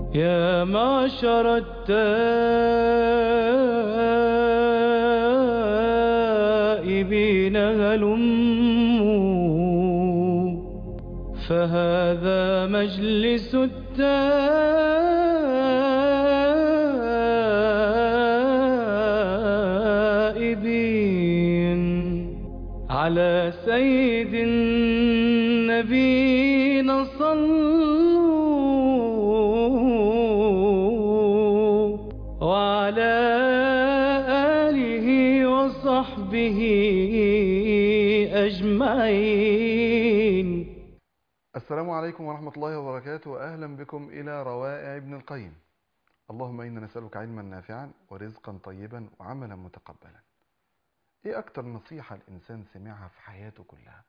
يا معشر التائبين هلموا فهذا مجلس التائبين على سيد النبينا صلوا وعلى آله وصحبه أجمعين السلام عليكم ورحمة الله وبركاته أهلا بكم إلى روائع ابن القيم اللهم إنا نسألك علما نافعا ورزقا طيبا وعملا متقبلا إيه أكتر نصيحة الإنسان سمعها في حياته كلها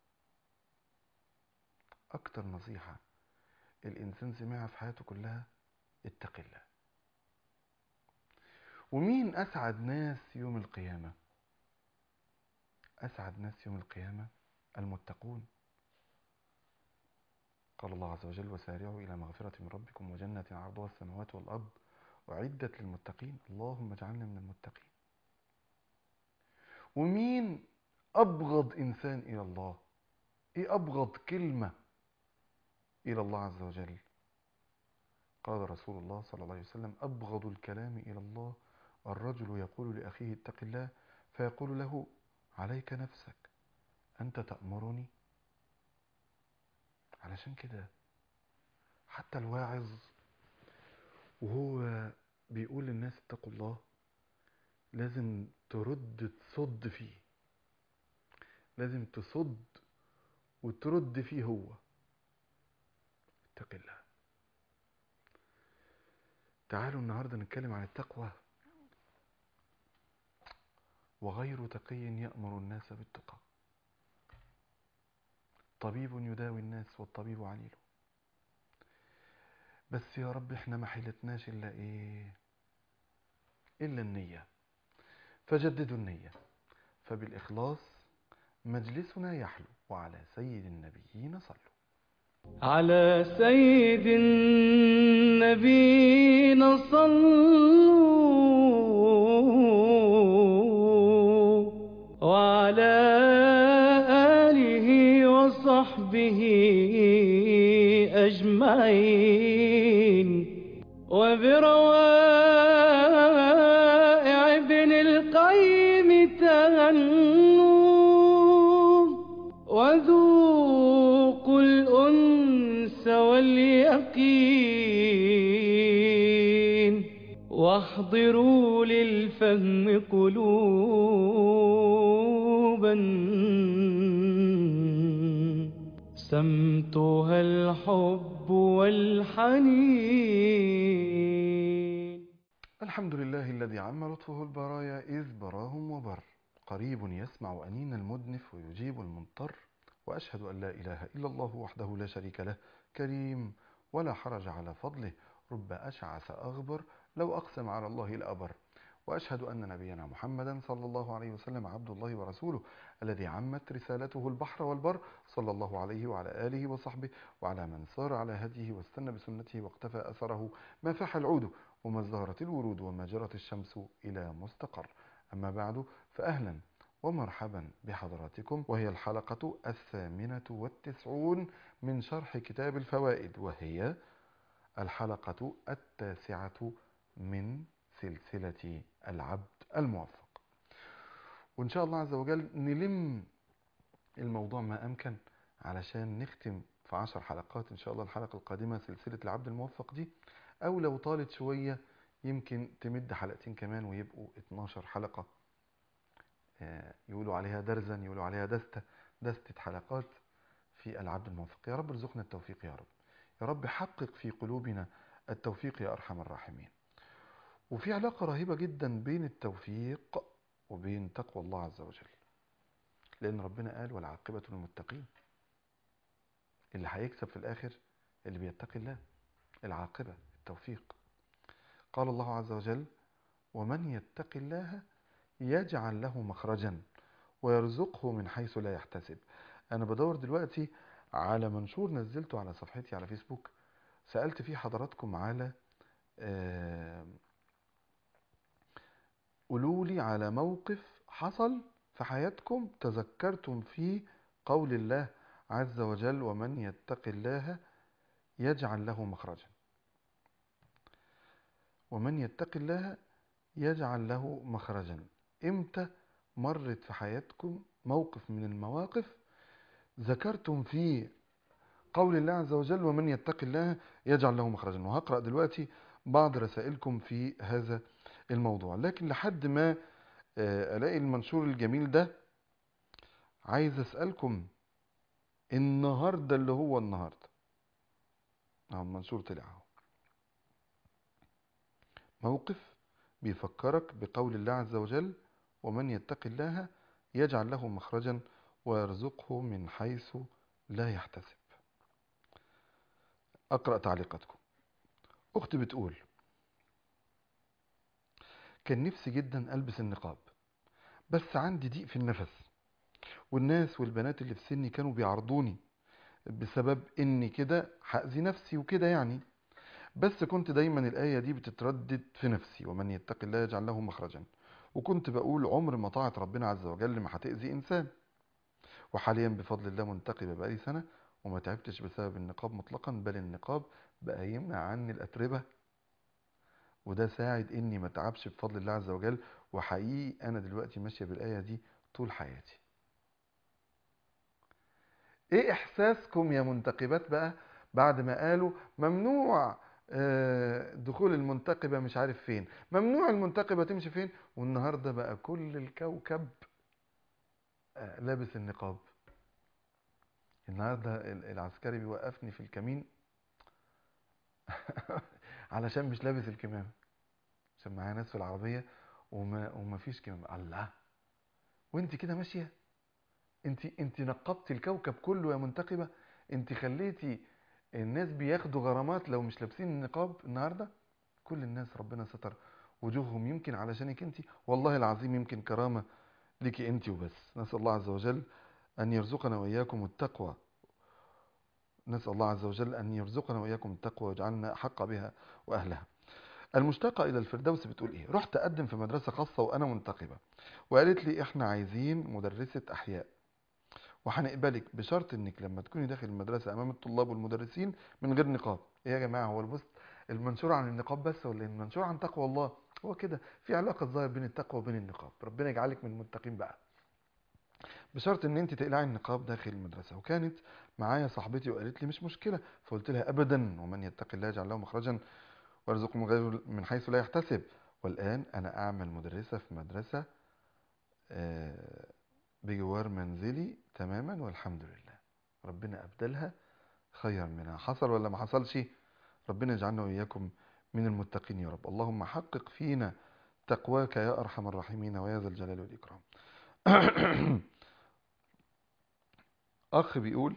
أكتر نصيحة الإنسان سمعها في حياته كلها اتق الله ومين أسعد ناس يوم القيامة أسعد ناس يوم القيامة المتقون قال الله عز وجل وسارعوا إلى مغفرة من ربكم وجنة عرضها السماوات والأرض أعدت للمتقين اللهم اجعلنا من المتقين ومين أبغض إنسان إلى الله إيه أبغض كلمة إلى الله عز وجل قال رسول الله صلى الله عليه وسلم أبغض الكلام إلى الله الرجل يقول لأخيه اتق الله فيقول له عليك نفسك أنت تأمرني علشان كده حتى الواعظ وهو بيقول للناس اتقوا الله لازم ترد تصد فيه لازم تصد وترد فيه هو اتق الله تعالوا النهاردة نتكلم عن التقوى وغير تقي يأمر الناس بالتقى طبيب يداوي الناس والطبيب عليل بس يا رب احنا ما حيلتناش الا ايه الا النية فجددوا النية فبالإخلاص مجلسنا يحلو وعلى سيد النبيين صلوا على سيد النبينا صلوا وعلى آله وصحبه أجمعين وبروائع ابن القيم تهنوا وذوقوا الأنس واليقين واحضروا للفهم قلوبا سمتها الحب والحنين الحمد لله الذي عم لطفه البرايا إذ براهم وبر قريب يسمع أنين المدنف ويجيب المضطر وأشهد أن لا إله إلا الله وحده لا شريك له كريم ولا حرج على فضله رب أشعث أغبر لو أقسم على الله لأبر وأشهد أن نبينا محمدا صلى الله عليه وسلم عبد الله ورسوله الذي عمت رسالته البحر والبر صلى الله عليه وعلى آله وصحبه وعلى من سار على هديه واستنى بسنته واقتفى أثره ما فاح العود وما ازدهرت الورود وما جرت الشمس إلى مستقر أما بعد فأهلا ومرحبا بحضراتكم وهي الحلقة الثامنة والتسعون من شرح كتاب الفوائد وهي الحلقة التاسعة من سلسلة العبد الموفق وإن شاء الله عز وجل نلم الموضوع ما أمكن علشان نختم في عشر حلقات إن شاء الله الحلقة القادمة سلسلة العبد الموفق دي أو لو طالت شوية يمكن تمد حلقتين كمان ويبقوا 12 حلقة آه، يقولوا عليها درزا يقولوا عليها دستة دستة حلقات في العبد الموفق يا رب ارزقنا التوفيق يا رب يا رب حقق في قلوبنا التوفيق يا أرحم الراحمين وفي علاقة رهيبة جدا بين التوفيق وبين تقوى الله عز وجل لأن ربنا قال والعاقبة للمتقين اللي هيكسب في الآخر اللي بيتقي الله العاقبة التوفيق قال الله عز وجل ومن يتق الله يجعل له مخرجا ويرزقه من حيث لا يحتسب أنا بدور دلوقتي على منشور نزلته على صفحتي على فيسبوك سألت فيه حضراتكم على آه، قولوا لي على موقف حصل في حياتكم تذكرتم فيه قول الله عز وجل ومن يتق الله يجعل له مخرجا ومن يتق الله يجعل له مخرجا امتى مرت في حياتكم موقف من المواقف ذكرتم فيه قول الله عز وجل ومن يتق الله يجعل له مخرجا وهقرأ دلوقتي بعض رسائلكم في هذا الموضوع لكن لحد ما آه، ألاقي المنشور الجميل ده عايز أسألكم النهاردة اللي هو النهاردة اهو المنشور طلع اهو موقف بيفكرك بقول الله عز وجل ومن يتق الله يجعل له مخرجا ويرزقه من حيث لا يحتسب أقرأ تعليقاتكم أختي بتقول كان نفسي جدا ألبس النقاب بس عندي ضيق في النفس والناس والبنات اللي في سني كانوا بيعرضوني بسبب اني كده هأذي نفسي وكده يعني بس كنت دايما الآية دي بتتردد في نفسي ومن يتق الله يجعل له مخرجا وكنت بقول عمر ما طاعة ربنا عز وجل ما هتأذي إنسان وحاليا بفضل الله منتقبة بقالي سنة وما تعبتش بسبب النقاب مطلقا بل النقاب بقى يمنع عني الأتربة وده ساعد اني ما اتعبش بفضل الله عز وجل وحقيقي انا دلوقتي ماشيه بالايه دي طول حياتي ايه احساسكم يا منتقبات بقى بعد ما قالوا ممنوع آه، دخول المنتقبه مش عارف فين ممنوع المنتقبه تمشي فين والنهارده بقى كل الكوكب آه، لابس النقاب النهارده ال- العسكري بيوقفني في الكمين علشان مش لابس الكمامه عشان معايا ناس في العربيه وما وما فيش كمامه الله وانت كده ماشيه انت انت نقبتي الكوكب كله يا منتقبه انت خليتي الناس بياخدوا غرامات لو مش لابسين النقاب النهارده كل الناس ربنا ستر وجوههم يمكن علشانك انت والله العظيم يمكن كرامه ليكي انت وبس نسال الله عز وجل ان يرزقنا واياكم التقوى نسال الله عز وجل ان يرزقنا واياكم التقوى ويجعلنا احق بها واهلها المشتاقة إلى الفردوس بتقول إيه؟ رحت أقدم في مدرسة خاصة وأنا منتقبة وقالت لي إحنا عايزين مدرسة أحياء وهنقبلك بشرط إنك لما تكوني داخل المدرسة أمام الطلاب والمدرسين من غير نقاب إيه يا جماعة هو البوست المنشور عن النقاب بس ولا المنشور عن تقوى الله هو كده في علاقة ظاهر بين التقوى وبين النقاب ربنا يجعلك من المتقين بقى بشرط ان انت تقلعي النقاب داخل المدرسه وكانت معايا صاحبتي وقالت لي مش مشكله فقلت لها ابدا ومن يتق الله يجعل له مخرجا ويرزقه من غير من حيث لا يحتسب والآن أنا أعمل مدرسة في مدرسة آه، بجوار منزلي تماما والحمد لله ربنا أبدلها خيرا منها حصل ولا ما حصلش ربنا يجعلنا وإياكم من المتقين يا رب اللهم حقق فينا تقواك يا أرحم الراحمين ويا ذا الجلال والإكرام أخ بيقول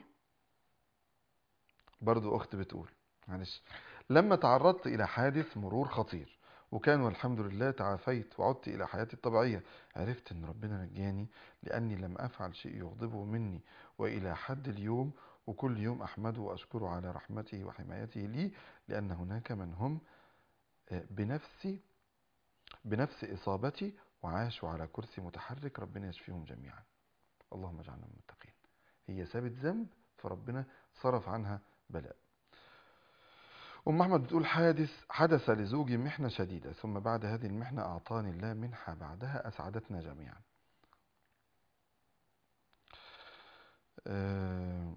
برضو أخت بتقول معلش لما تعرضت إلى حادث مرور خطير وكان والحمد لله تعافيت وعدت إلى حياتي الطبيعية عرفت أن ربنا نجاني لأني لم أفعل شيء يغضبه مني وإلى حد اليوم وكل يوم أحمده وأشكره على رحمته وحمايته لي لأن هناك من هم آه، بنفسي بنفس إصابتي وعاشوا على كرسي متحرك ربنا يشفيهم جميعا اللهم اجعلنا من المتقين هي سابت ذنب فربنا صرف عنها بلاء أم أحمد بتقول حادث حدث لزوجي محنة شديدة ثم بعد هذه المحنة أعطاني الله منحة بعدها أسعدتنا جميعا آه،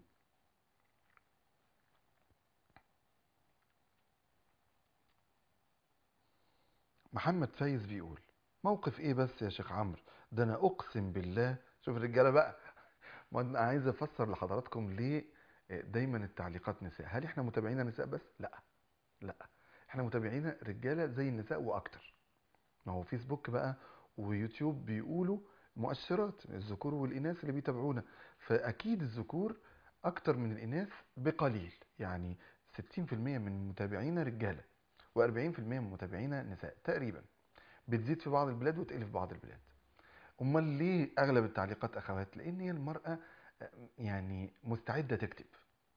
محمد فايز بيقول موقف ايه بس يا شيخ عمرو ده انا اقسم بالله شوف الرجاله بقى ما انا عايز افسر لحضراتكم ليه دايما التعليقات نساء هل احنا متابعين نساء بس لا لا احنا متابعين رجاله زي النساء واكتر ما هو فيسبوك بقى ويوتيوب بيقولوا مؤشرات الذكور والاناث اللي بيتابعونا فاكيد الذكور اكتر من الاناث بقليل يعني 60% من متابعينا رجاله و40% من متابعينا نساء تقريبا بتزيد في بعض البلاد وتقل في بعض البلاد امال ليه اغلب التعليقات اخوات لان هي المراه يعني مستعده تكتب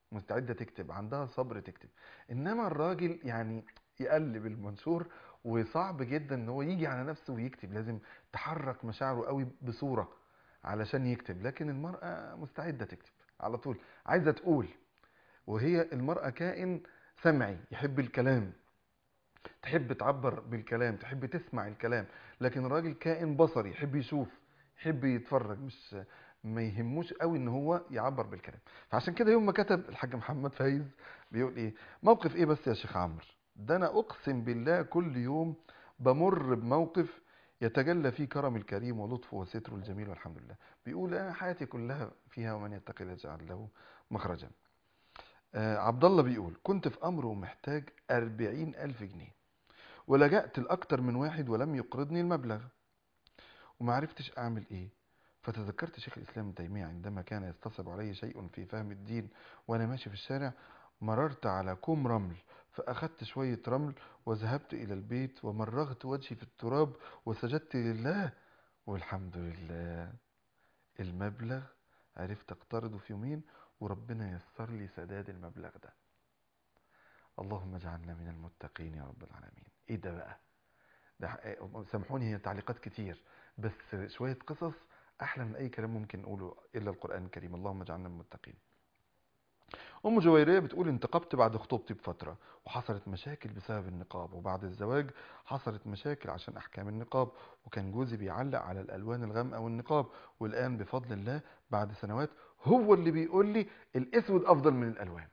مستعدة تكتب عندها صبر تكتب انما الراجل يعني يقلب المنشور وصعب جدا ان هو يجي على نفسه ويكتب لازم تحرك مشاعره قوي بصورة علشان يكتب لكن المرأة مستعدة تكتب على طول عايزة تقول وهي المرأة كائن سمعي يحب الكلام تحب تعبر بالكلام تحب تسمع الكلام لكن الراجل كائن بصري يحب يشوف يحب يتفرج مش ما يهموش قوي ان هو يعبر بالكلام فعشان كده يوم ما كتب الحاج محمد فايز بيقول ايه موقف ايه بس يا شيخ عمرو ده انا اقسم بالله كل يوم بمر بموقف يتجلى فيه كرم الكريم ولطفه وستره الجميل والحمد لله بيقول انا حياتي كلها فيها ومن يتقي الله يجعل له مخرجا آه عبد الله بيقول كنت في امر ومحتاج أربعين ألف جنيه ولجأت لأكتر من واحد ولم يقرضني المبلغ وما عرفتش أعمل إيه فتذكرت شيخ الإسلام ابن تيمية عندما كان يستصعب علي شيء في فهم الدين وأنا ماشي في الشارع مررت على كوم رمل فأخذت شوية رمل وذهبت إلى البيت ومرغت وجهي في التراب وسجدت لله والحمد لله المبلغ عرفت اقترضه في يومين وربنا يسر لي سداد المبلغ ده اللهم اجعلنا من المتقين يا رب العالمين ايه ده بقى ده سامحوني هي تعليقات كتير بس شوية قصص احلى من اي كلام ممكن نقوله الا القرآن الكريم اللهم اجعلنا من المتقين ام جويرية بتقول انتقبت بعد خطوبتي بفترة وحصلت مشاكل بسبب النقاب وبعد الزواج حصلت مشاكل عشان احكام النقاب وكان جوزي بيعلق على الالوان الغامقة والنقاب والان بفضل الله بعد سنوات هو اللي بيقول لي الاسود افضل من الالوان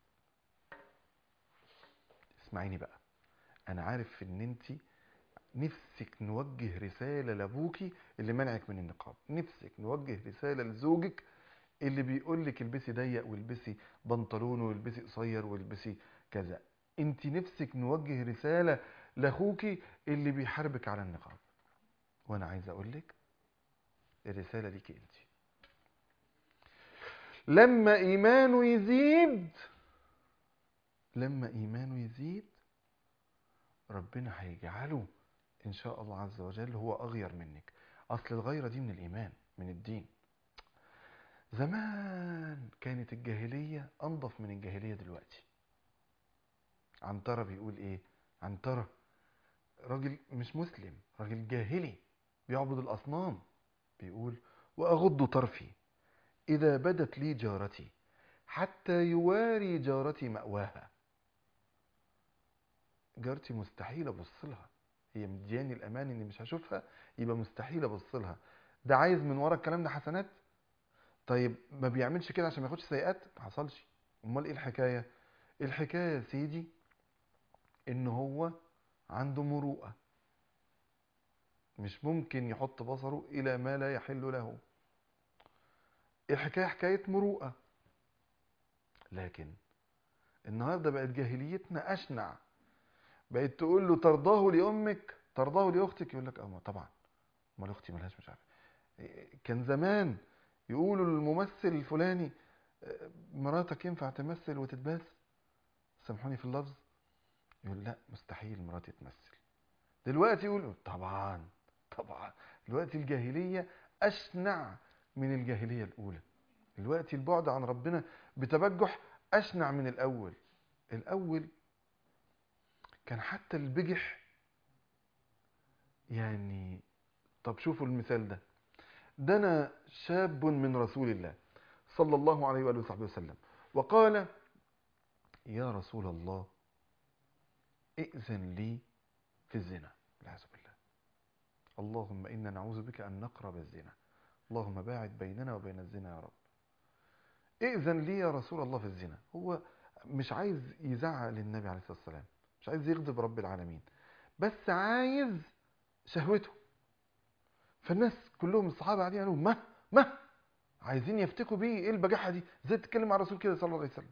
اسمعيني بقى انا عارف ان انت نفسك نوجه رسالة لابوكي اللي منعك من النقاب نفسك نوجه رسالة لزوجك اللي بيقول لك البسي ضيق والبسي بنطلون والبسي قصير والبسي كذا انت نفسك نوجه رسالة لاخوكي اللي بيحاربك على النقاب وانا عايز اقول لك الرسالة ليكي انت لما ايمانه يزيد لما ايمانه يزيد ربنا هيجعله ان شاء الله عز وجل هو اغير منك اصل الغيرة دي من الايمان من الدين زمان كانت الجاهلية انضف من الجاهلية دلوقتي عنترة بيقول ايه عنترة راجل مش مسلم راجل جاهلي بيعبد الاصنام بيقول واغض طرفي اذا بدت لي جارتي حتى يواري جارتي مأواها جارتي مستحيل ابص لها هي مدياني الامان اني مش هشوفها يبقى مستحيل ابص لها ده عايز من ورا الكلام ده حسنات طيب ما بيعملش كده عشان ما ياخدش سيئات ما حصلش امال ايه الحكايه الحكايه يا سيدي ان هو عنده مروءه مش ممكن يحط بصره الى ما لا يحل له الحكايه حكايه مروءه لكن النهارده بقت جاهليتنا اشنع بقت تقول له ترضاه لامك ترضاه لاختك يقول لك اه طبعا امال اختي ملهاش مش عارف كان زمان يقولوا للممثل الفلاني مراتك ينفع تمثل وتتباس سامحوني في اللفظ يقول لا مستحيل مراتي تمثل دلوقتي يقول طبعا طبعا دلوقتي الجاهلية أشنع من الجاهلية الأولى دلوقتي البعد عن ربنا بتبجح أشنع من الأول الأول كان حتى البجح يعني طب شوفوا المثال ده دنا شاب من رسول الله صلى الله عليه وآله وصحبه وسلم وقال يا رسول الله ائذن لي في الزنا والعياذ بالله اللهم إنا نعوذ بك أن نقرب الزنا اللهم باعد بيننا وبين الزنا يا رب ائذن لي يا رسول الله في الزنا هو مش عايز يزعل النبي عليه الصلاة والسلام مش عايز يغضب رب العالمين بس عايز شهوته فالناس كلهم الصحابة قاعدين قالوا ما ما عايزين يفتكوا بيه ايه البجاحة دي ازاي تتكلم مع الرسول كده صلى الله عليه وسلم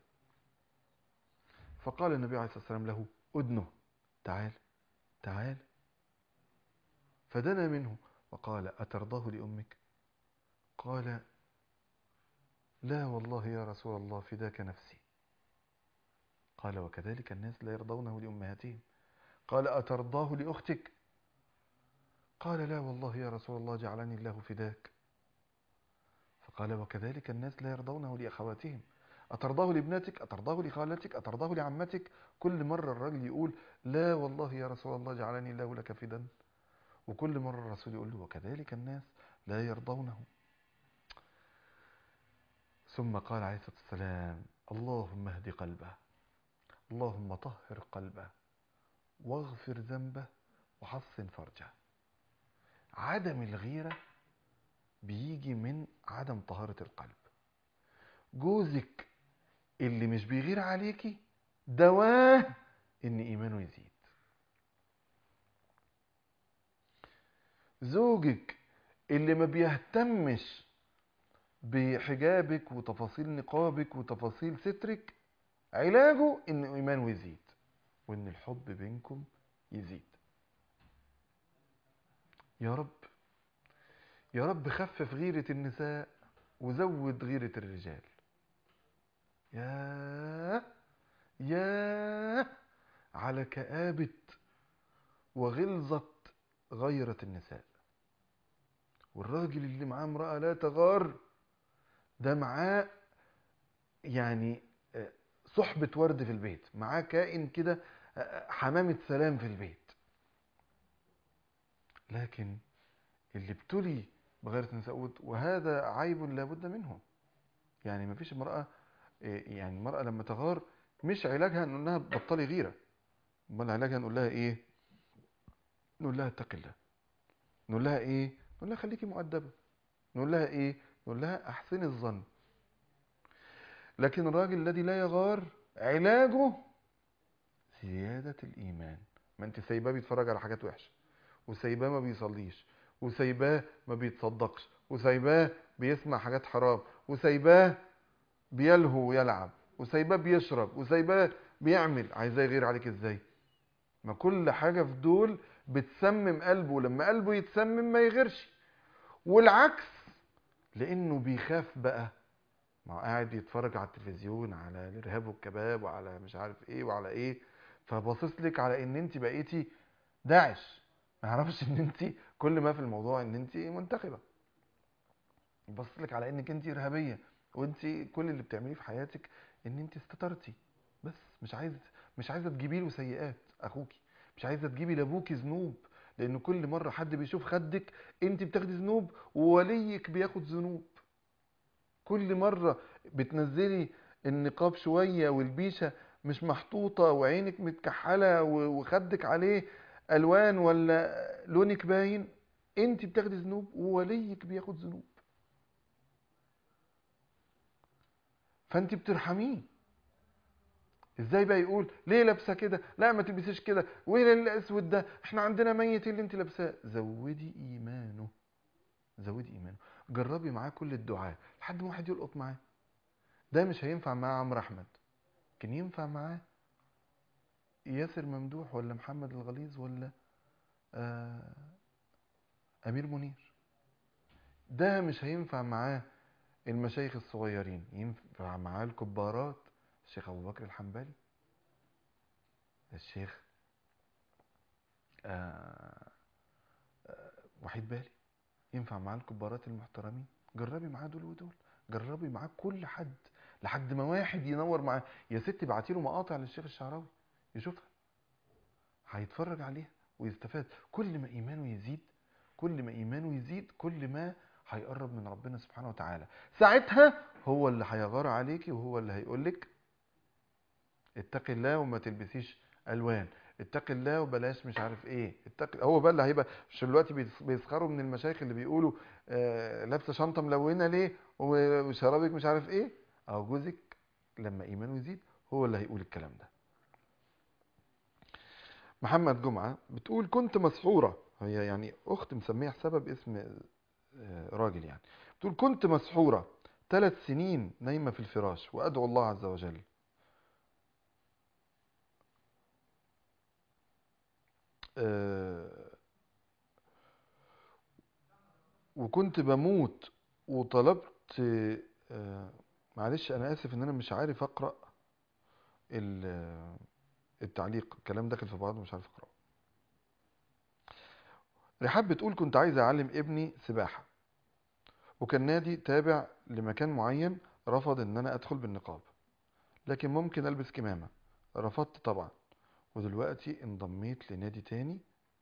فقال النبي عليه الصلاة والسلام له ادنه تعال تعال فدنا منه وقال أترضاه لأمك قال لا والله يا رسول الله فداك نفسي قال وكذلك الناس لا يرضونه لأمهاتهم قال أترضاه لأختك قال لا والله يا رسول الله جعلني الله فداك فقال وكذلك الناس لا يرضونه لأخواتهم أترضاه لابنتك أترضاه لخالتك أترضاه لعمتك كل مرة الراجل يقول لا والله يا رسول الله جعلني الله لك فدا وكل مرة الرسول يقول له وكذلك الناس لا يرضونه ثم قال عليه الصلاة والسلام اللهم اهد قلبه اللهم طهر قلبه واغفر ذنبه وحصن فرجه عدم الغيرة بيجي من عدم طهارة القلب جوزك اللي مش بيغير عليكي دواه ان ايمانه يزيد زوجك اللي ما بيهتمش بحجابك وتفاصيل نقابك وتفاصيل سترك علاجه ان ايمانه يزيد وان الحب بينكم يزيد يا رب يا رب خفف غيرة النساء وزود غيرة الرجال يا يا على كآبة وغلظة غيرة النساء والراجل اللي معاه امرأة لا تغار ده معاه يعني آه، صحبة ورد في البيت معاه كائن كده آه، حمامة سلام في البيت لكن اللي ابتلي بغيرة النساء وهذا عيب لابد منه يعني ما فيش امرأة إيه، يعني المرأة لما تغار مش علاجها نقول لها بطلي غيرة امال علاجها نقول لها ايه نقول لها اتقي الله نقول لها ايه نقول لها خليكي مؤدبة نقول لها ايه نقول لها احسني الظن لكن الراجل الذي لا يغار علاجه زيادة الإيمان ما انت سايباه بيتفرج على حاجات وحشة وسايباه ما بيصليش وسايباه ما بيتصدقش وسايباه بيسمع حاجات حرام وسايباه بيلهو ويلعب وسايباه بيشرب وسايباه بيعمل عايزاه يغير عليك ازاي ما كل حاجة في دول بتسمم قلبه لما قلبه يتسمم ما يغيرش والعكس لانه بيخاف بقى ما هو قاعد يتفرج على التلفزيون على الارهاب والكباب وعلى مش عارف ايه وعلى ايه فباصص لك على ان انت بقيتي داعش ما يعرفش ان انت كل ما في الموضوع ان انت منتخبه باصص لك على انك انت ارهابيه وانت كل اللي بتعمليه في حياتك ان انت استترتي بس مش عايز مش عايزه تجيبي له سيئات اخوكي مش عايزه تجيبي لابوكي ذنوب لان كل مره حد بيشوف خدك انت بتاخدي ذنوب ووليك بياخد ذنوب كل مره بتنزلي النقاب شويه والبيشه مش محطوطه وعينك متكحله و- وخدك عليه الوان ولا لونك باين انت بتاخدي ذنوب ووليك بياخد ذنوب فانت بترحميه ازاي بقى يقول ليه لابسه كده لا ما تلبسيش كده وايه الاسود ده احنا عندنا ميت اللي انت لابساه زودي ايمانه زودي ايمانه جربي معاه كل الدعاء لحد ما واحد يلقط معاه ده مش هينفع معاه عمرو احمد كان ينفع معاه ياسر ممدوح ولا محمد الغليظ ولا آه امير منير ده مش هينفع معاه المشايخ الصغيرين ينفع معاه الكبارات الشيخ ابو بكر الحنبلي الشيخ آه آه وحيد بالي ينفع معاه الكبارات المحترمين جربي معاه دول ودول جربي معاه كل حد لحد ما واحد ينور معاه يا ستي ابعتي له مقاطع للشيخ الشعراوي يشوفها هيتفرج عليها ويستفاد كل ما ايمانه يزيد كل ما ايمانه يزيد كل ما هيقرب من ربنا سبحانه وتعالى ساعتها هو اللي هيغار عليكي وهو اللي هيقولك اتقي الله وما تلبسيش الوان اتقي الله وبلاش مش عارف ايه اتقي هو بقى اللي هيبقى مش دلوقتي بيس- بيسخروا من المشايخ اللي بيقولوا آه لابسه شنطه ملونه ليه وشرابك مش عارف ايه او جوزك لما ايمانه يزيد هو اللي هيقول الكلام ده محمد جمعه بتقول كنت مسحوره هي يعني اخت مسميه حسابها باسم آه، راجل يعني بتقول كنت مسحوره ثلاث سنين نايمه في الفراش وادعو الله عز وجل آه، وكنت بموت وطلبت آه، معلش انا اسف ان انا مش عارف اقرا ال- التعليق الكلام داخل في بعضه مش عارف اقراه رحاب بتقول كنت عايز اعلم ابني سباحه وكان نادي تابع لمكان معين رفض ان انا ادخل بالنقاب لكن ممكن البس كمامة رفضت طبعا ودلوقتي انضميت لنادي تاني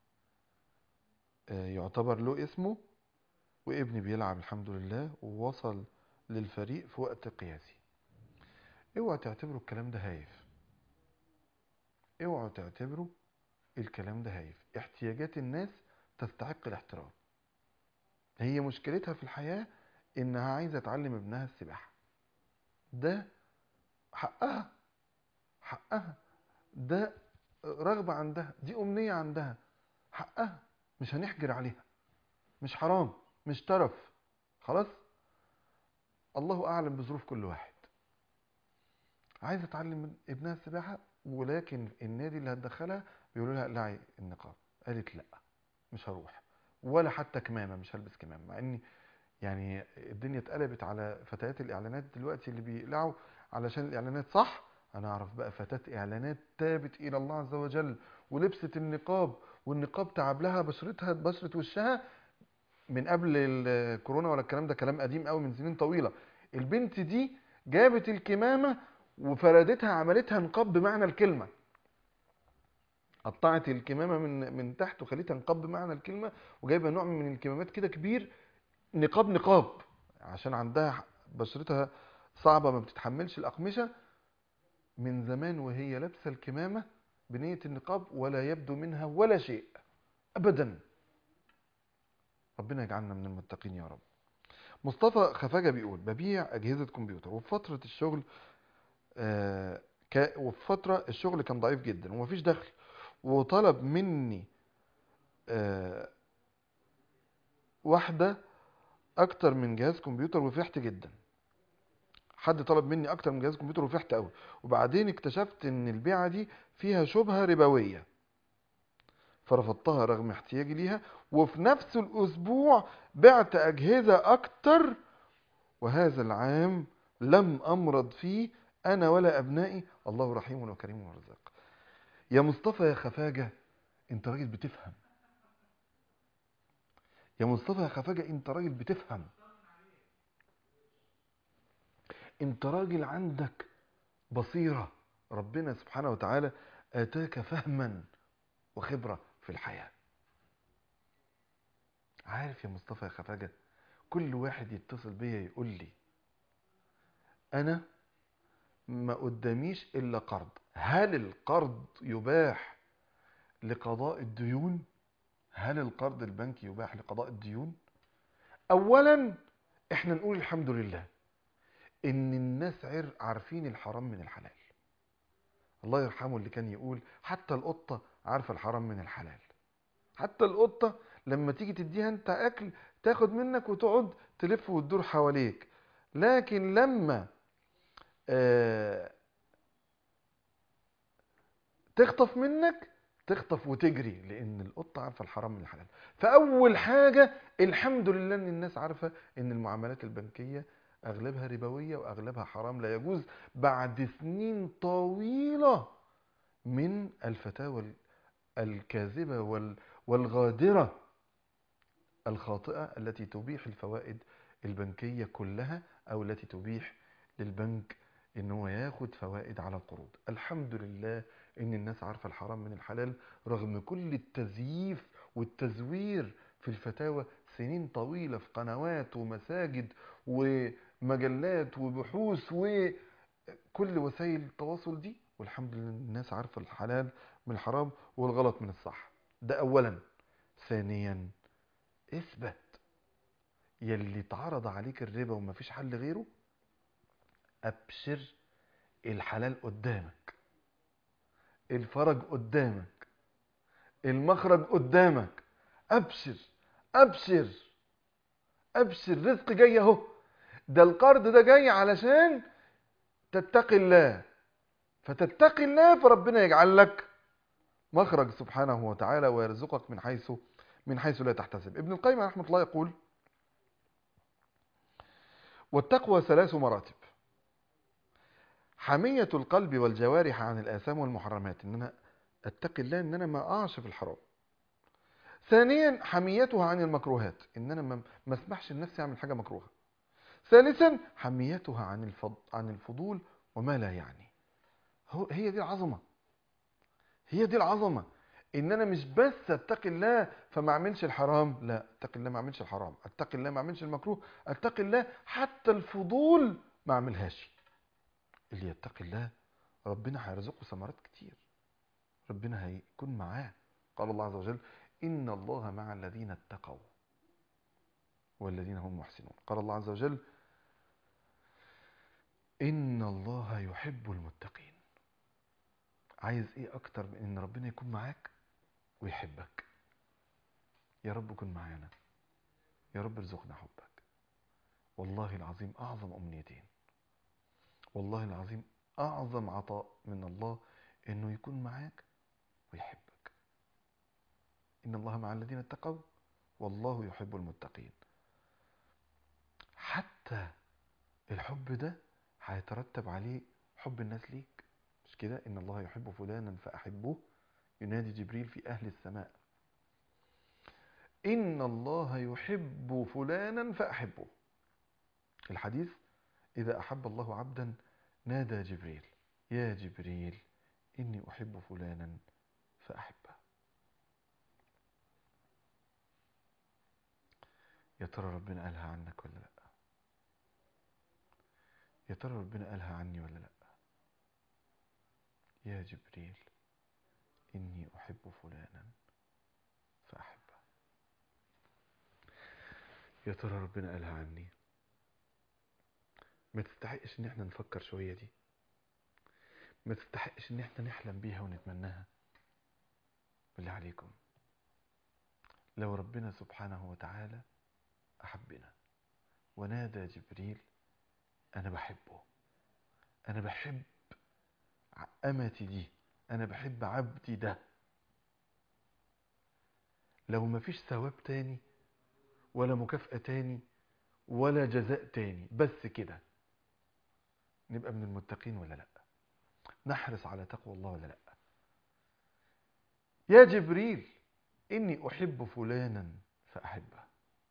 آه، يعتبر له اسمه وابني بيلعب الحمد لله ووصل للفريق في وقت قياسي اوعى تعتبروا الكلام ده هايف اوعوا تعتبروا الكلام ده هايف احتياجات الناس تستحق الاحترام هي مشكلتها في الحياة انها عايزة تعلم ابنها السباحة ده حقها حقها ده رغبة عندها دي أمنية عندها حقها مش هنحجر عليها مش حرام مش ترف خلاص الله أعلم بظروف كل واحد عايزة تعلم ابنها السباحة ولكن النادي اللي هتدخلها بيقولوا لها اقلعي النقاب قالت لا مش هروح ولا حتى كمامة مش هلبس كمامة مع اني يعني الدنيا اتقلبت على فتيات الاعلانات دلوقتي اللي بيقلعوا علشان الاعلانات صح انا اعرف بقى فتاة اعلانات تابت الى الله عز وجل ولبست النقاب والنقاب تعب لها بشرتها بشرة وشها من قبل الكورونا ولا الكلام ده كلام قديم قوي من سنين طويلة البنت دي جابت الكمامة وفردتها عملتها نقاب بمعنى الكلمة قطعت الكمامة من من تحت وخليتها نقاب بمعنى الكلمة وجايبه نوع من الكمامات كده كبير نقاب نقاب عشان عندها بشرتها صعبة ما بتتحملش الأقمشة من زمان وهي لابسة الكمامة بنية النقاب ولا يبدو منها ولا شيء أبدا ربنا يجعلنا من المتقين يا رب مصطفى خفاجة بيقول ببيع أجهزة كمبيوتر وفي فترة الشغل آه كا- وفي فترة الشغل كان ضعيف جدا ومفيش دخل وطلب مني آه واحدة أكتر من جهاز كمبيوتر وفرحت جدا حد طلب مني أكتر من جهاز كمبيوتر وفرحت قوي وبعدين اكتشفت إن البيعة دي فيها شبهة ربوية فرفضتها رغم احتياجي ليها وفي نفس الأسبوع بعت أجهزة أكتر وهذا العام لم أمرض فيه أنا ولا أبنائي الله رحيم وكريم ورزاق يا مصطفى يا خفاجة أنت راجل بتفهم يا مصطفى يا خفاجة أنت راجل بتفهم أنت راجل عندك بصيرة ربنا سبحانه وتعالى آتاك فهما وخبرة في الحياة عارف يا مصطفى يا خفاجة كل واحد يتصل بيا يقول لي أنا ما قداميش إلا قرض هل القرض يباح لقضاء الديون هل القرض البنكي يباح لقضاء الديون أولا احنا نقول الحمد لله ان الناس عر عارفين الحرام من الحلال الله يرحمه اللي كان يقول حتى القطة عارفة الحرام من الحلال حتى القطة لما تيجي تديها انت اكل تاخد منك وتقعد تلف وتدور حواليك لكن لما آه تخطف منك تخطف وتجري لان القطة عارفة الحرام من الحلال فاول حاجة الحمد لله ان الناس عارفة ان المعاملات البنكية اغلبها ربوية واغلبها حرام لا يجوز بعد سنين طويلة من الفتاوى الكاذبة وال- والغادرة الخاطئة التي تبيح الفوائد البنكية كلها او التي تبيح للبنك ان هو ياخد فوائد على القروض الحمد لله ان الناس عارفة الحرام من الحلال رغم كل التزييف والتزوير في الفتاوى سنين طويلة في قنوات ومساجد ومجلات وبحوث وكل وسائل التواصل دي والحمد لله الناس عارفة الحلال من الحرام والغلط من الصح ده اولا ثانيا اثبت يلي اتعرض عليك الربا ومفيش حل غيره ابشر الحلال قدامك الفرج قدامك المخرج قدامك ابشر ابشر ابشر رزق جاي اهو ده القرض ده جاي علشان تتقي الله فتتقي الله فربنا يجعل لك مخرج سبحانه وتعالى ويرزقك من حيث من حيث لا تحتسب ابن القيم رحمه الله يقول والتقوى ثلاث مراتب حمية القلب والجوارح عن الآثام والمحرمات ان انا اتقي الله ان انا ما اقعش في الحرام ثانيا حميتها عن المكروهات ان انا ما ما اسمحش لنفسي اعمل حاجه مكروهه ثالثا حميتها عن الفض... عن الفضول وما لا يعني هو هي دي العظمة هي دي العظمة ان انا مش بس اتقي الله فما اعملش الحرام لا اتقي الله ما اعملش الحرام اتقي الله ما اعملش المكروه اتقي الله حتى الفضول ما اعملهاش اللي يتقي الله ربنا هيرزقه ثمرات كتير ربنا هيكون معاه قال الله عز وجل ان الله مع الذين اتقوا والذين هم محسنون قال الله عز وجل ان الله يحب المتقين عايز ايه اكتر من ان ربنا يكون معاك ويحبك يا رب كن معانا يا رب ارزقنا حبك والله العظيم اعظم امنيتين والله العظيم اعظم عطاء من الله انه يكون معاك ويحبك ان الله مع الذين اتقوا والله يحب المتقين حتى الحب ده هيترتب عليه حب الناس ليك مش كده ان الله يحب فلانا فاحبوه ينادي جبريل في اهل السماء ان الله يحب فلانا فاحبوه الحديث اذا احب الله عبدا نادى جبريل يا جبريل اني احب فلانا فاحبه يا ترى ربنا قالها عنك ولا لا يا ترى ربنا قالها عني ولا لا يا جبريل إني أحب فلانا فأحبه يا ترى ربنا قالها عني ما تستحقش ان احنا نفكر شوية دي ما تستحقش ان احنا نحلم بيها ونتمناها بالله عليكم لو ربنا سبحانه وتعالى أحبنا ونادى جبريل أنا بحبه أنا بحب أمتي دي أنا بحب عبدي ده لو ما فيش ثواب تاني ولا مكافأة تاني ولا جزاء تاني بس كده نبقى من المتقين ولا لا نحرص على تقوى الله ولا لا يا جبريل إني أحب فلانا فأحبه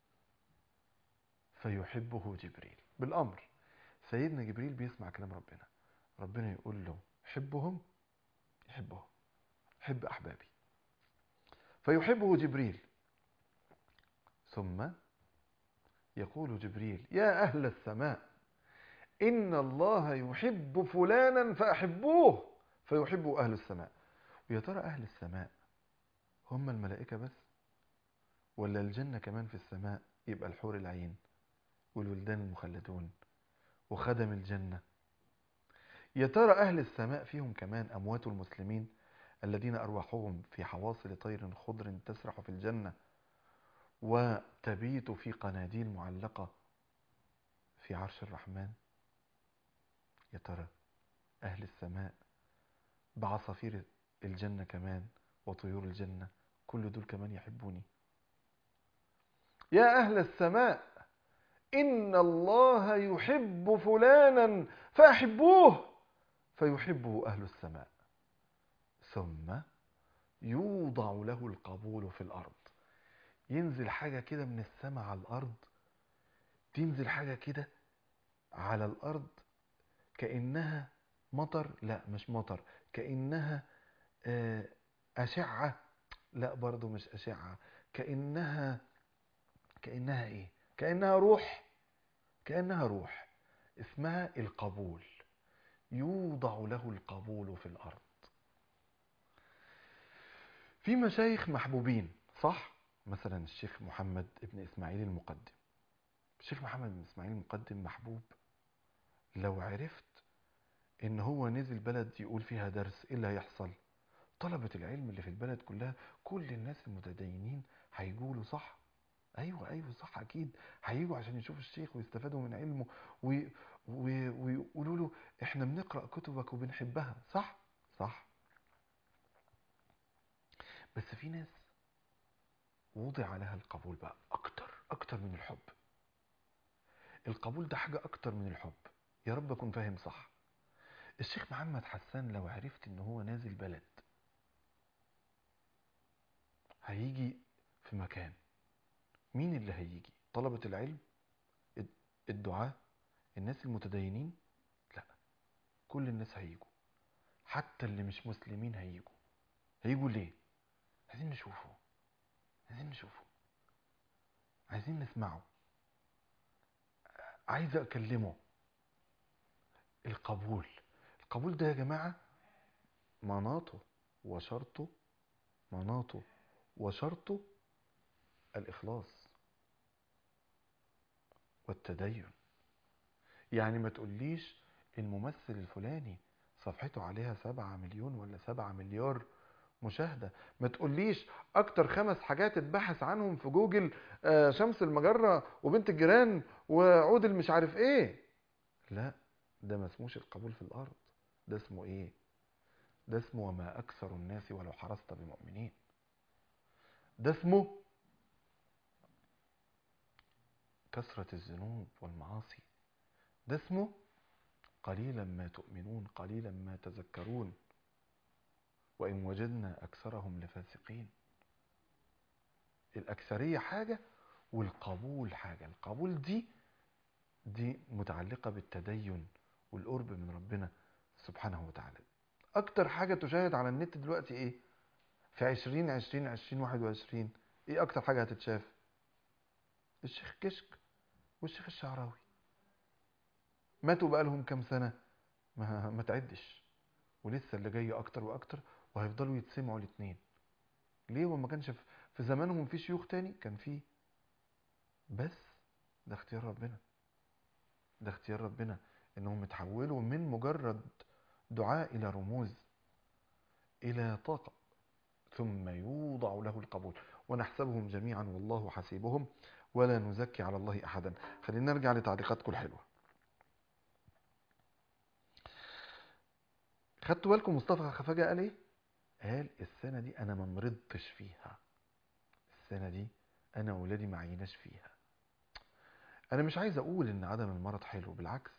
فيحبه جبريل بالأمر سيدنا جبريل بيسمع كلام ربنا ربنا يقول له حبهم يحبهم حب أحبابي فيحبه جبريل ثم يقول جبريل يا أهل السماء إن الله يحب فلانا فأحبوه فيحبه أهل السماء ويا ترى أهل السماء هم الملائكة بس ولا الجنة كمان في السماء يبقى الحور العين والولدان المخلدون وخدم الجنة يا ترى أهل السماء فيهم كمان أموات المسلمين الذين أرواحهم في حواصل طير خضر تسرح في الجنة وتبيت في قناديل معلقة في عرش الرحمن يا ترى أهل السماء بعصافير الجنة كمان وطيور الجنة كل دول كمان يحبوني يا أهل السماء إن الله يحب فلانا فأحبوه فيحبه أهل السماء ثم يوضع له القبول في الأرض ينزل حاجة كده من السماء على الأرض تنزل حاجة كده على الأرض كأنها مطر لا مش مطر كأنها أشعة لا برضو مش أشعة كأنها كأنها إيه كأنها روح كأنها روح اسمها القبول يوضع له القبول في الأرض في مشايخ محبوبين صح مثلا الشيخ محمد ابن إسماعيل المقدم الشيخ محمد بن إسماعيل المقدم محبوب لو عرفت ان هو نزل بلد يقول فيها درس ايه اللي هيحصل طلبة العلم اللي في البلد كلها كل الناس المتدينين هيجوا له صح ايوه ايوه صح اكيد هيجوا عشان يشوفوا الشيخ ويستفادوا من علمه وي... وي... ويقولوا له احنا بنقرا كتبك وبنحبها صح صح بس في ناس وضع لها القبول بقى اكتر اكتر من الحب القبول ده حاجه اكتر من الحب يا رب اكون فاهم صح الشيخ محمد حسان لو عرفت ان هو نازل بلد هيجي في مكان مين اللي هيجي طلبة العلم الدعاة الناس المتدينين لا كل الناس هيجوا حتى اللي مش مسلمين هيجوا هيجوا ليه عايزين نشوفه عايزين نشوفه عايزين نسمعه عايز اكلمه القبول القبول ده يا جماعة مناطه وشرطه مناطه وشرطه الإخلاص والتدين يعني ما تقوليش الممثل الفلاني صفحته عليها سبعة مليون ولا سبعة مليار مشاهدة ما تقوليش أكتر خمس حاجات اتبحث عنهم في جوجل آه، شمس المجرة وبنت الجيران وعود المش عارف ايه لا ده ما اسموش القبول في الأرض ده اسمه ايه ده اسمه وما أكثر الناس ولو حرصت بمؤمنين ده اسمه كثرة الذنوب والمعاصي ده اسمه قليلا ما تؤمنون قليلا ما تذكرون وإن وجدنا أكثرهم لفاسقين الأكثرية حاجة والقبول حاجة القبول دي دي متعلقة بالتدين والقرب من ربنا سبحانه وتعالى أكتر حاجة تشاهد على النت دلوقتي إيه في عشرين عشرين عشرين واحد وعشرين إيه أكتر حاجة هتتشاف الشيخ كشك والشيخ الشعراوي ماتوا بقالهم كام سنة ما, ما تعدش ولسه اللي جاي أكتر وأكتر وهيفضلوا يتسمعوا الاتنين ليه هو ما كانش في- في زمانهم في شيوخ تاني كان في بس ده اختيار ربنا ده اختيار ربنا انهم يتحولوا من مجرد دعاء الى رموز الى طاقة ثم يوضع له القبول ونحسبهم جميعا والله حسيبهم ولا نزكي على الله احدا خلينا نرجع لتعليقاتكم الحلوة خدتوا بالكم مصطفى خفاجة قال ايه قال السنة دي انا ما مرضتش فيها السنة دي انا وولادي ما عيناش فيها انا مش عايز اقول ان عدم المرض حلو بالعكس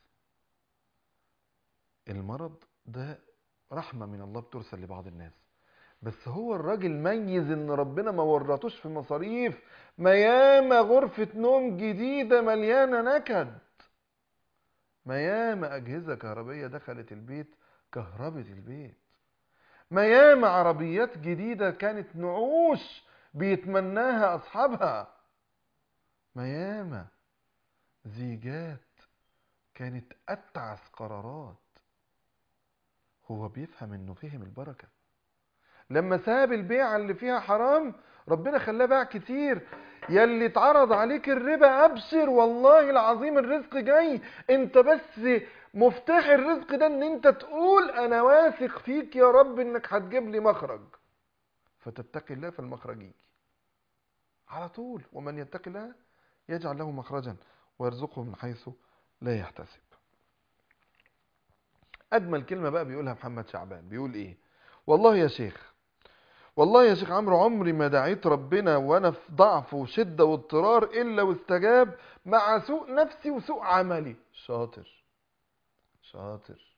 المرض ده رحمة من الله بترسل لبعض الناس بس هو الراجل ميز ان ربنا ما ورطوش في مصاريف ما ياما غرفة نوم جديدة مليانة نكد ما ياما اجهزة كهربية دخلت البيت كهربت البيت ما ياما عربيات جديدة كانت نعوش بيتمناها اصحابها ما ياما زيجات كانت اتعس قرارات هو بيفهم انه فهم البركة لما ساب البيعة اللي فيها حرام ربنا خلاه باع كتير يلي اتعرض عليك الربا ابشر والله العظيم الرزق جاي انت بس مفتاح الرزق ده ان انت تقول انا واثق فيك يا رب انك هتجيب لي مخرج فتتقي الله فالمخرج يجي على طول ومن يتقي الله يجعل له مخرجا ويرزقه من حيث لا يحتسب اجمل كلمه بقى بيقولها محمد شعبان بيقول ايه والله يا شيخ والله يا شيخ عمرو عمري ما دعيت ربنا وانا في ضعف وشده واضطرار الا واستجاب مع سوء نفسي وسوء عملي شاطر شاطر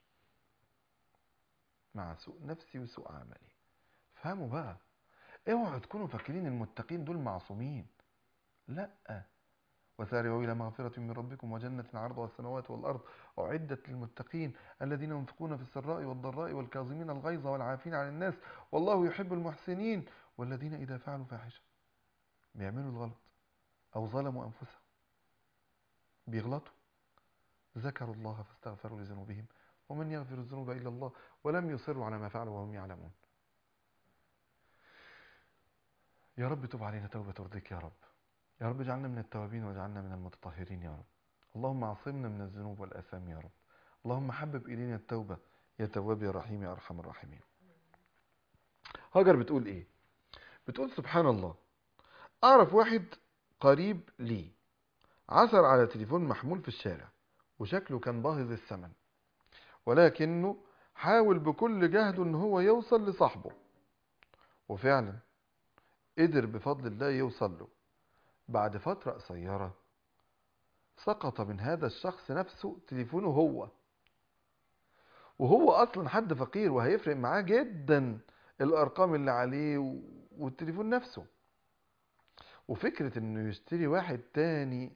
مع سوء نفسي وسوء عملي فهموا بقى اوعوا تكونوا فاكرين المتقين دول معصومين لا وسارعوا إلى مغفرة من ربكم وجنة عرضها السماوات والأرض أعدت للمتقين الذين ينفقون في السراء والضراء والكاظمين الغيظ والعافين عن الناس والله يحب المحسنين والذين إذا فعلوا فاحشة بيعملوا الغلط أو ظلموا أنفسهم بيغلطوا ذكروا الله فاستغفروا لذنوبهم ومن يغفر الذنوب إلا الله ولم يصروا على ما فعلوا وهم يعلمون يا رب تب علينا توبة ترضيك يا رب يا رب اجعلنا من التوابين واجعلنا من المتطهرين يا رب اللهم عصمنا من الذنوب والآثام يا رب اللهم حبب إلينا التوبة يا تواب يا رحيم يا أرحم الراحمين هاجر بتقول إيه بتقول سبحان الله أعرف واحد قريب لي عثر على تليفون محمول في الشارع وشكله كان باهظ الثمن ولكنه حاول بكل جهده ان هو يوصل لصاحبه وفعلا قدر بفضل الله يوصل له بعد فترة قصيرة سقط من هذا الشخص نفسه تليفونه هو وهو اصلا حد فقير وهيفرق معاه جدا الارقام اللي عليه و- والتليفون نفسه وفكرة انه يشتري واحد تاني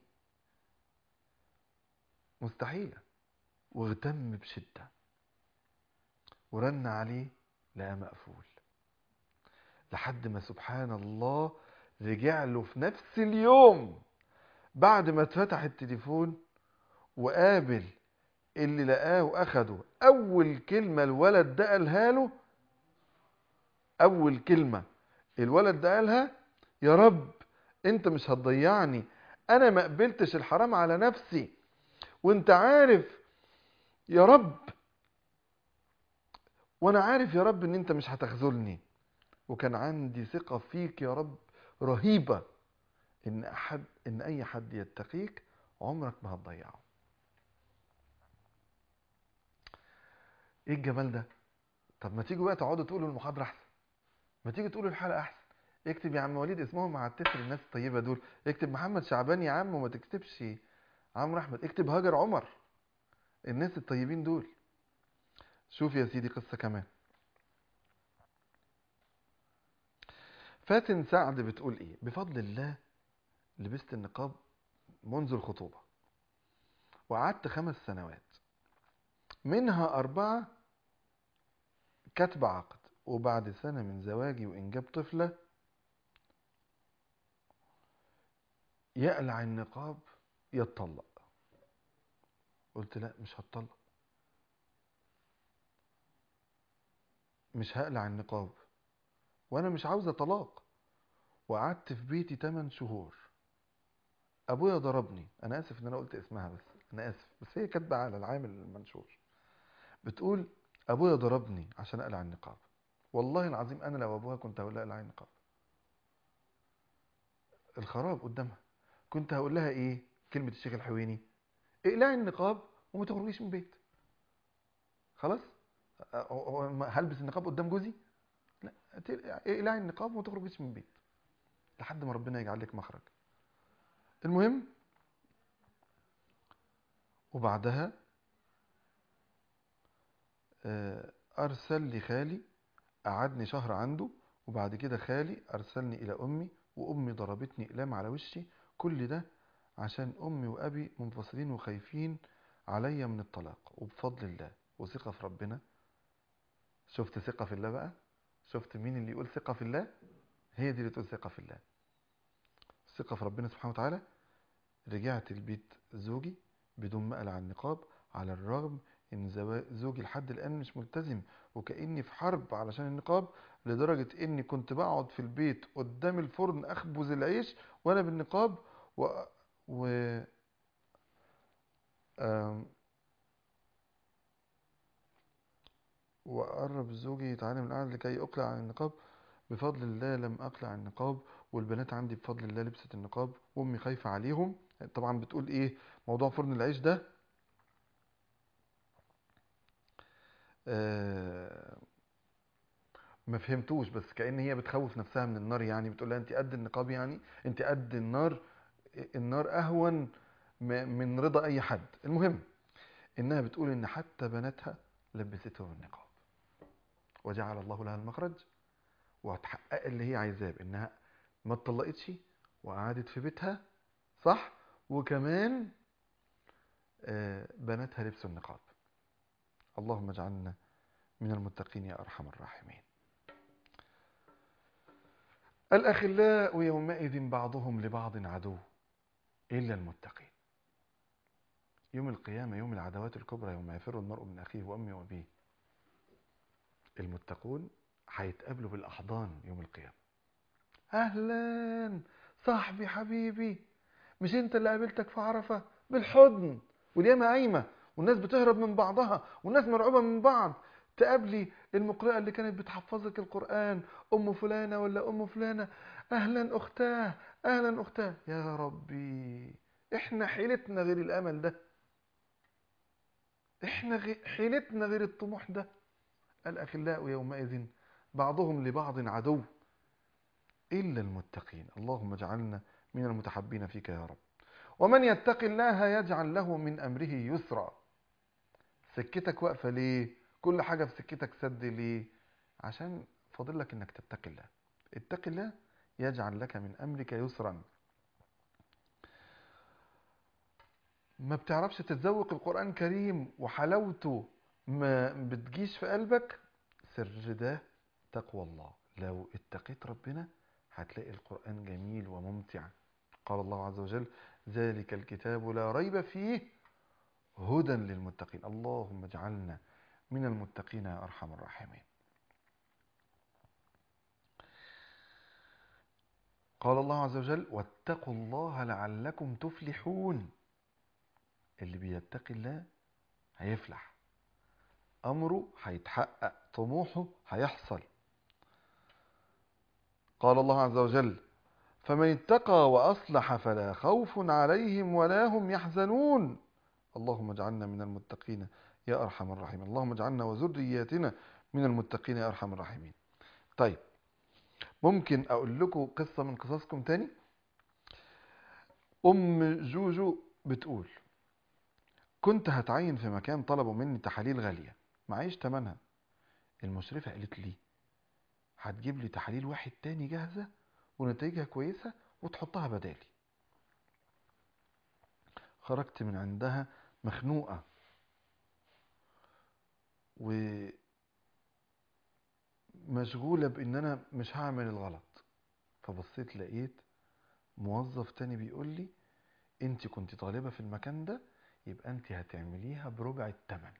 مستحيلة واهتم بشدة ورن عليه لقى مقفول لحد ما سبحان الله رجع له في نفس اليوم بعد ما اتفتح التليفون وقابل اللي لقاه واخده اول كلمة الولد ده قالها له اول كلمة الولد ده قالها يا رب انت مش هتضيعني انا ما قبلتش الحرام على نفسي وانت عارف يا رب وانا عارف يا رب ان انت مش هتخذلني وكان عندي ثقة فيك يا رب رهيبة ان احد ان اي حد يتقيك عمرك ما هتضيعه ايه الجمال ده طب ما تيجوا بقى تقعدوا تقولوا المحاضرة احسن ما تيجي تقولوا الحلقة احسن اكتب يا عم وليد اسمهم مع التتر الناس الطيبة دول اكتب محمد شعبان يا عم وما تكتبش عمرو احمد اكتب هاجر عمر الناس الطيبين دول شوف يا سيدي قصة كمان فاتن سعد بتقول ايه بفضل الله لبست النقاب منذ الخطوبة وقعدت خمس سنوات منها أربعة كتب عقد وبعد سنة من زواجي وإنجاب طفلة يقلع النقاب يتطلق قلت لا مش هتطلق مش هقلع النقاب وانا مش عاوزة طلاق وقعدت في بيتي 8 شهور ابويا ضربني انا اسف ان انا قلت اسمها بس انا اسف بس هي كاتبه على العامل المنشور بتقول ابويا ضربني عشان اقلع النقاب والله العظيم انا لو ابوها كنت هقول لها اقلعي النقاب الخراب قدامها كنت هقول لها ايه كلمه الشيخ الحويني اقلعي النقاب وما تخرجيش من البيت خلاص هلبس النقاب قدام جوزي لا اقلعي النقاب وما تخرجيش من البيت لحد ما ربنا يجعل لك مخرج المهم وبعدها ارسل لي خالي قعدني شهر عنده وبعد كده خالي ارسلني الى امي وامي ضربتني اقلام على وشي كل ده عشان امي وابي منفصلين وخايفين عليا من الطلاق وبفضل الله وثقة في ربنا شفت ثقة في الله بقى شفت مين اللي يقول ثقة في الله هي دي اللي تقول ثقة في الله ثقة في ربنا سبحانه وتعالى رجعت البيت زوجي بدون ما اقلع النقاب على الرغم ان زوجي لحد الان مش ملتزم وكاني في حرب علشان النقاب لدرجة اني كنت بقعد في البيت قدام الفرن اخبز العيش وانا بالنقاب و, و... أم... وأقرب زوجي يتعلم القعدة لكي أقلع عن النقاب بفضل الله لم أقلع النقاب والبنات عندي بفضل الله لبست النقاب وأمي خايفة عليهم طبعا بتقول إيه موضوع فرن العيش ده آه ما فهمتوش بس كأن هي بتخوف نفسها من النار يعني بتقول لها انت قد النقاب يعني انت قد النار النار اهون من رضا اي حد المهم انها بتقول ان حتى بناتها لبستهم النقاب وجعل الله لها المخرج وهتحقق اللي هي عايزاه بانها ما اتطلقتش وقعدت في بيتها صح وكمان بناتها لبسوا النقاب اللهم اجعلنا من المتقين يا ارحم الراحمين الاخلاء يومئذ بعضهم لبعض عدو الا المتقين يوم القيامه يوم العداوات الكبرى يوم يفر المرء من اخيه وامه وابيه المتقون هيتقابلوا بالاحضان يوم القيامه اهلا صاحبي حبيبي مش انت اللي قابلتك في عرفه بالحضن واليامه قايمه والناس بتهرب من بعضها والناس مرعوبه من بعض تقابلي المقرئه اللي كانت بتحفظك القران ام فلانه ولا ام فلانه اهلا اختاه اهلا اختاه يا ربي احنا حيلتنا غير الامل ده احنا غي... حيلتنا غير الطموح ده الاخلاء يومئذ بعضهم لبعض عدو الا المتقين اللهم اجعلنا من المتحبين فيك يا رب ومن يتق الله يجعل له من امره يسرا سكتك واقفه ليه كل حاجه في سكتك سد ليه عشان فاضل لك انك تتقي الله اتق الله يجعل لك من امرك يسرا ما بتعرفش تتذوق القران الكريم وحلاوته ما بتجيش في قلبك سر ده تقوى الله لو اتقيت ربنا هتلاقي القرآن جميل وممتع قال الله عز وجل ذلك الكتاب لا ريب فيه هدى للمتقين اللهم اجعلنا من المتقين يا أرحم الراحمين قال الله عز وجل واتقوا الله لعلكم تفلحون اللي بيتقي الله هيفلح أمره هيتحقق طموحه هيحصل قال الله عز وجل فمن اتقى وأصلح فلا خوف عليهم ولا هم يحزنون اللهم اجعلنا من المتقين يا أرحم الراحمين اللهم اجعلنا وذرياتنا من المتقين يا أرحم الراحمين طيب ممكن أقول لكم قصة من قصصكم تاني أم جوجو بتقول كنت هتعين في مكان طلبوا مني تحاليل غالية معيش تمنها المشرفة قالت لي هتجيب لي تحاليل واحد تاني جاهزة ونتائجها كويسة وتحطها بدالي خرجت من عندها مخنوقة ومشغولة بان انا مش هعمل الغلط فبصيت لقيت موظف تاني بيقول لي انت كنت طالبة في المكان ده يبقى انت هتعمليها بربع الثمن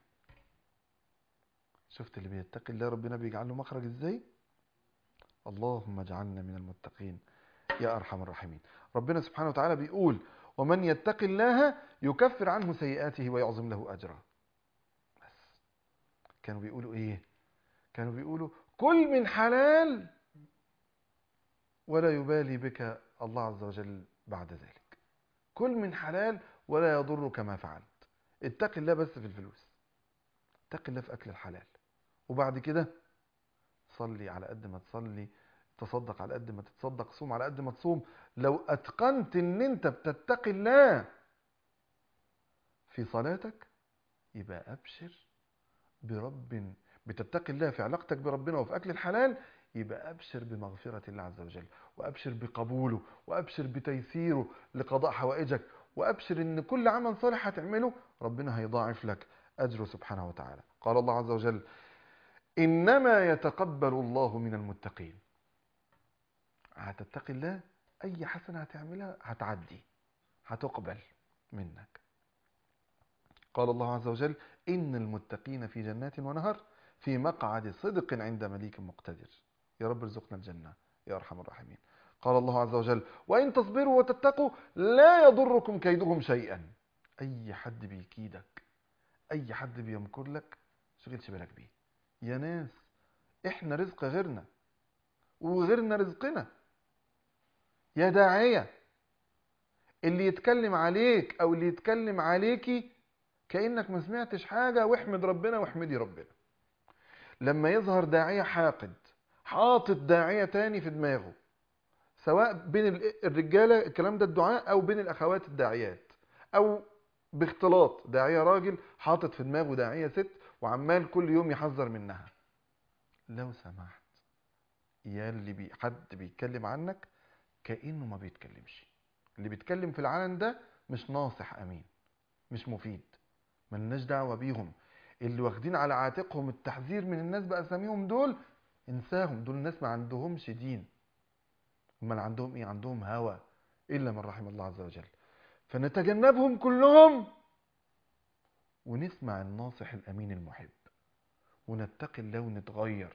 شفت اللي بيتقي الله ربنا بيجعل له مخرج ازاي اللهم اجعلنا من المتقين يا ارحم الراحمين ربنا سبحانه وتعالى بيقول ومن يتق الله يكفر عنه سيئاته ويعظم له اجرا بس كانوا بيقولوا ايه كانوا بيقولوا كل من حلال ولا يبالي بك الله عز وجل بعد ذلك كل من حلال ولا يضرك ما فعلت اتق الله بس في الفلوس اتق الله في اكل الحلال وبعد كده صلي على قد ما تصلي تصدق على قد ما تتصدق صوم على قد ما تصوم لو اتقنت ان انت بتتقي الله في صلاتك يبقى ابشر برب بتتقي الله في علاقتك بربنا وفي اكل الحلال يبقى ابشر بمغفرة الله عز وجل وابشر بقبوله وابشر بتيسيره لقضاء حوائجك وابشر ان كل عمل صالح هتعمله ربنا هيضاعف لك اجره سبحانه وتعالى قال الله عز وجل انما يتقبل الله من المتقين هتتقي الله اي حسنة هتعملها هتعدي هتقبل منك قال الله عز وجل ان المتقين في جنات ونهر في مقعد صدق عند مليك مقتدر يا رب ارزقنا الجنة يا ارحم الراحمين قال الله عز وجل وان تصبروا وتتقوا لا يضركم كيدهم شيئا اي حد بيكيدك اي حد بيمكر لك شغلش بالك بيه يا ناس احنا رزق غيرنا وغيرنا رزقنا يا داعية اللي يتكلم عليك او اللي يتكلم عليكي كأنك ما سمعتش حاجة واحمد ربنا واحمدي ربنا لما يظهر داعية حاقد حاطط داعية تاني في دماغه سواء بين الرجالة الكلام ده الدعاء او بين الاخوات الداعيات او باختلاط داعية راجل حاطط في دماغه داعية ست وعمال كل يوم يحذر منها لو سمحت يا اللي بي حد بيتكلم عنك كأنه ما بيتكلمش اللي بيتكلم في العلن ده مش ناصح أمين مش مفيد ملناش دعوة بيهم اللي واخدين على عاتقهم التحذير من الناس بأساميهم دول انساهم دول ناس ما عندهمش دين امال عندهم ايه عندهم هوى الا من رحم الله عز وجل فنتجنبهم كلهم ونسمع الناصح الامين المحب ونتقي الله ونتغير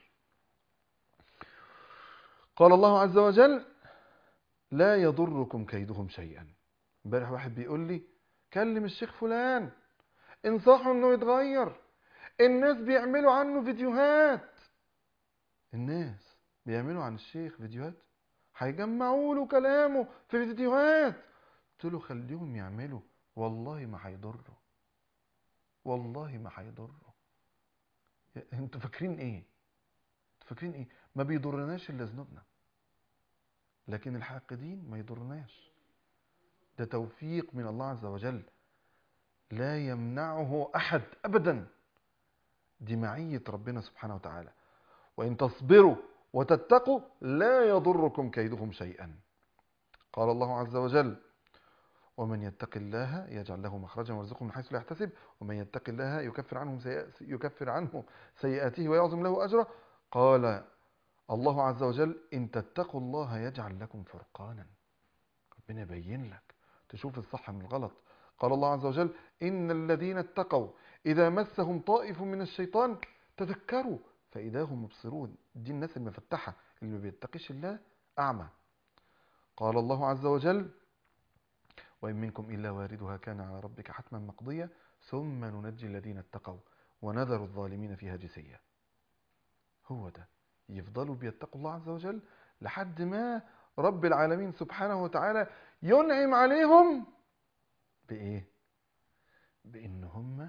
قال الله عز وجل لا يضركم كيدهم شيئا امبارح واحد بيقول لي كلم الشيخ فلان انصحه انه يتغير الناس بيعملوا عنه فيديوهات الناس بيعملوا عن الشيخ فيديوهات هيجمعوا له كلامه في فيديوهات قلت له خليهم يعملوا والله ما هيضروا والله ما هيضروا انتوا فاكرين ايه انتوا فاكرين ايه ما بيضرناش الا ذنوبنا لكن الحاقدين ما يضرناش ده توفيق من الله عز وجل لا يمنعه احد ابدا دي معية ربنا سبحانه وتعالى وان تصبروا وتتقوا لا يضركم كيدهم شيئا قال الله عز وجل ومن يتق الله يجعل له مخرجا ويرزقه من حيث لا يحتسب ومن يتق الله يكفر عنه سيئ- يكفر عنه سيئاته ويعظم له أجره قال الله عز وجل إن تتقوا الله يجعل لكم فرقانا ربنا يبين لك تشوف الصح من الغلط قال الله عز وجل إن الذين اتقوا إذا مسهم طائف من الشيطان تذكروا فإذا هم مبصرون دي الناس المفتحة اللي ما بيتقيش الله أعمى قال الله عز وجل وإن منكم إلا واردها كان على ربك حتما مقضيا ثم ننجي الذين اتقوا ونذر الظالمين فيها جثيا هو ده يفضلوا بيتقوا الله عز وجل لحد ما رب العالمين سبحانه وتعالى ينعم عليهم بإيه؟ بإن هم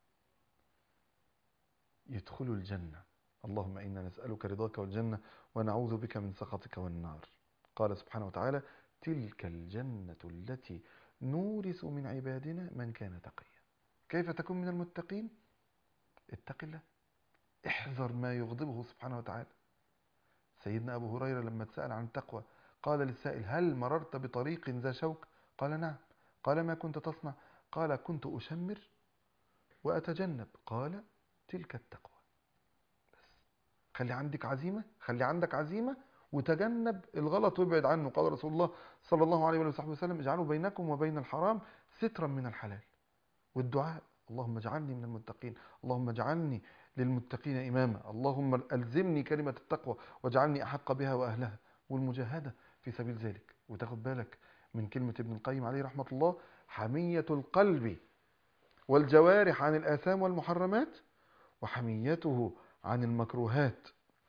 يدخلوا الجنة اللهم إنا نسألك رضاك والجنة ونعوذ بك من سخطك والنار قال سبحانه وتعالى تلك الجنة التي نورث من عبادنا من كان تقيا كيف تكون من المتقين اتق الله احذر ما يغضبه سبحانه وتعالى سيدنا أبو هريرة لما تسأل عن التقوى قال للسائل هل مررت بطريق ذا شوك قال نعم قال ما كنت تصنع قال كنت أشمر وأتجنب قال تلك التقوى بس خلي عندك عزيمة خلي عندك عزيمة وتجنب الغلط وابعد عنه قال رسول الله صلى الله عليه وآله وسلم اجعلوا بينكم وبين الحرام سترا من الحلال والدعاء اللهم اجعلني من المتقين اللهم اجعلني للمتقين إماما اللهم ألزمني كلمة التقوى واجعلني أحق بها وأهلها والمجاهدة في سبيل ذلك وتاخد بالك من كلمة ابن القيم عليه رحمة الله حمية القلب والجوارح عن الآثام والمحرمات وحميته عن المكروهات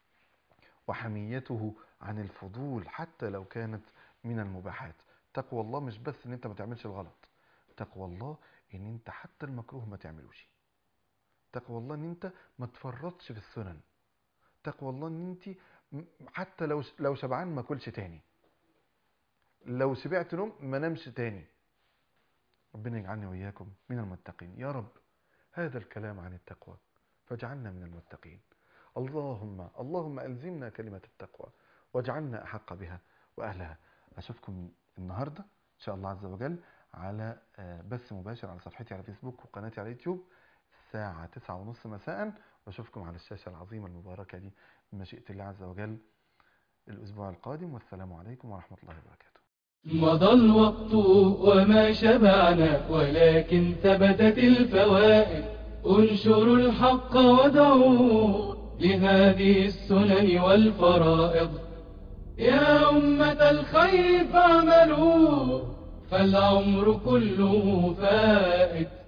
وحميته عن الفضول حتى لو كانت من المباحات تقوى الله مش بس ان انت ما تعملش الغلط تقوى الله ان انت حتى المكروه ما تعملوش تقوى الله ان انت ما تفرطش في السنن تقوى الله ان انت م- حتى لو لو شبعان ما كلش تاني لو شبعت نوم ما نمش تاني ربنا يجعلني وإياكم من المتقين يا رب هذا الكلام عن التقوى فاجعلنا من المتقين اللهم اللهم ألزمنا كلمة التقوى واجعلنا أحق بها وأهلها أشوفكم النهاردة إن شاء الله عز وجل على آه، بث مباشر على صفحتي على فيسبوك وقناتي على يوتيوب الساعة تسعة ونص مساء وأشوفكم على الشاشة العظيمة المباركة دي بمشيئة الله عز وجل الأسبوع القادم والسلام عليكم ورحمة الله وبركاته مضى الوقت وما شبعنا ولكن ثبتت الفوائد انشروا الحق ودعوا لهذه السنن والفرائض يا أمة الخير فاعملوا فالعمر كله فائت